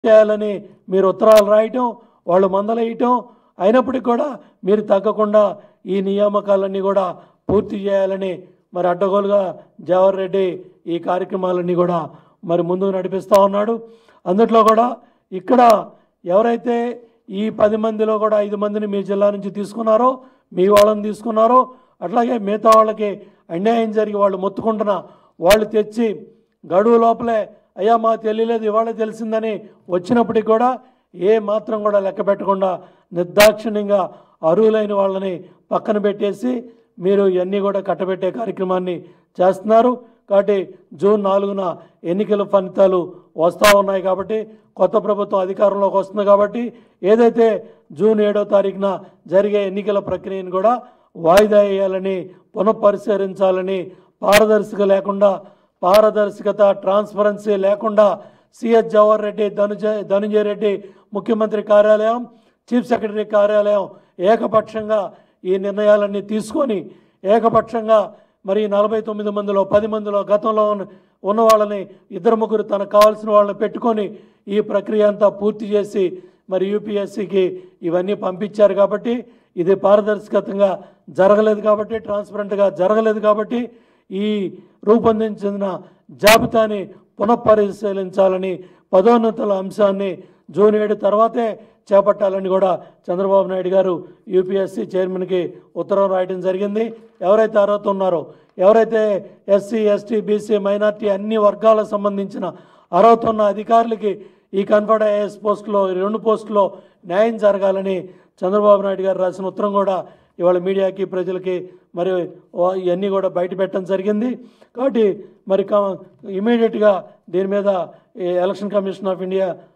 చేయాలని మీరు ఉత్తరాలు రాయటం వాళ్ళు మందలేయటం అయినప్పటికీ కూడా మీరు తగ్గకుండా ఈ నియామకాలన్నీ కూడా పూర్తి చేయాలని మరి అడ్డగోలుగా జవహర్ రెడ్డి ఈ కార్యక్రమాలన్నీ కూడా మరి ముందుకు నడిపిస్తూ ఉన్నాడు అందుట్లో కూడా ఇక్కడ ఎవరైతే ఈ పది మందిలో కూడా ఐదు మందిని మీ జిల్లా నుంచి తీసుకున్నారో మీ వాళ్ళని తీసుకున్నారో అట్లాగే మిగతా వాళ్ళకి అన్యాయం జరిగి వాళ్ళు మొత్తుకుంటున్న వాళ్ళు తెచ్చి గడువు లోపలే అయ్యా మా తెలియలేదు ఇవాళ తెలిసిందని వచ్చినప్పటికి కూడా ఏ మాత్రం కూడా లెక్క పెట్టకుండా నిర్దాక్షిణ్యంగా అర్హులైన వాళ్ళని పక్కన పెట్టేసి మీరు ఇవన్నీ కూడా కట్టబెట్టే కార్యక్రమాన్ని చేస్తున్నారు కాబట్టి జూన్ నాలుగున ఎన్నికల ఫలితాలు వస్తూ ఉన్నాయి కాబట్టి కొత్త ప్రభుత్వం అధికారంలోకి వస్తుంది కాబట్టి ఏదైతే జూన్ ఏడో తారీఖున జరిగే ఎన్నికల ప్రక్రియను కూడా వాయిదా వేయాలని పునఃపరిశీలించాలని పారదర్శక లేకుండా పారదర్శకత ట్రాన్స్పరెన్సీ లేకుండా సిఎస్ జవహర్ రెడ్డి ధనుజయ ధనుంజయ రెడ్డి ముఖ్యమంత్రి కార్యాలయం చీఫ్ సెక్రటరీ కార్యాలయం ఏకపక్షంగా ఈ నిర్ణయాలన్నీ తీసుకొని ఏకపక్షంగా మరి నలభై తొమ్మిది మందిలో పది మందిలో గతంలో ఉన్న ఉన్న వాళ్ళని ఇద్దరు ముగ్గురు తనకు కావాల్సిన వాళ్ళని పెట్టుకొని ఈ ప్రక్రియ అంతా పూర్తి చేసి మరి యూపీఎస్సికి ఇవన్నీ పంపించారు కాబట్టి ఇది పారదర్శకతంగా జరగలేదు కాబట్టి ట్రాన్స్పరెంట్గా జరగలేదు కాబట్టి ఈ రూపొందించిన జాబితాని పునఃపరిశీలించాలని పదోన్నతుల అంశాన్ని జూన్ ఏడు తర్వాతే చేపట్టాలని కూడా చంద్రబాబు నాయుడు గారు యూపీఎస్సీ చైర్మన్కి ఉత్తరం రాయడం జరిగింది ఎవరైతే అర్హత ఉన్నారో ఎవరైతే ఎస్సీ ఎస్టీ బీసీ మైనార్టీ అన్ని వర్గాలకు సంబంధించిన అర్హత ఉన్న అధికారులకి ఈ కన్ఫర్డ్ ఐఏఎస్ పోస్టులో ఈ రెండు పోస్టులో న్యాయం జరగాలని చంద్రబాబు నాయుడు గారు రాసిన ఉత్తరం కూడా ఇవాళ మీడియాకి ప్రజలకి మరి వా- ఇవన్నీ కూడా బయట పెట్టడం జరిగింది కాబట్టి మరి ఇమీడియట్గా దీని మీద ఈ ఎలక్షన్ కమిషన్ ఆఫ్ ఇండియా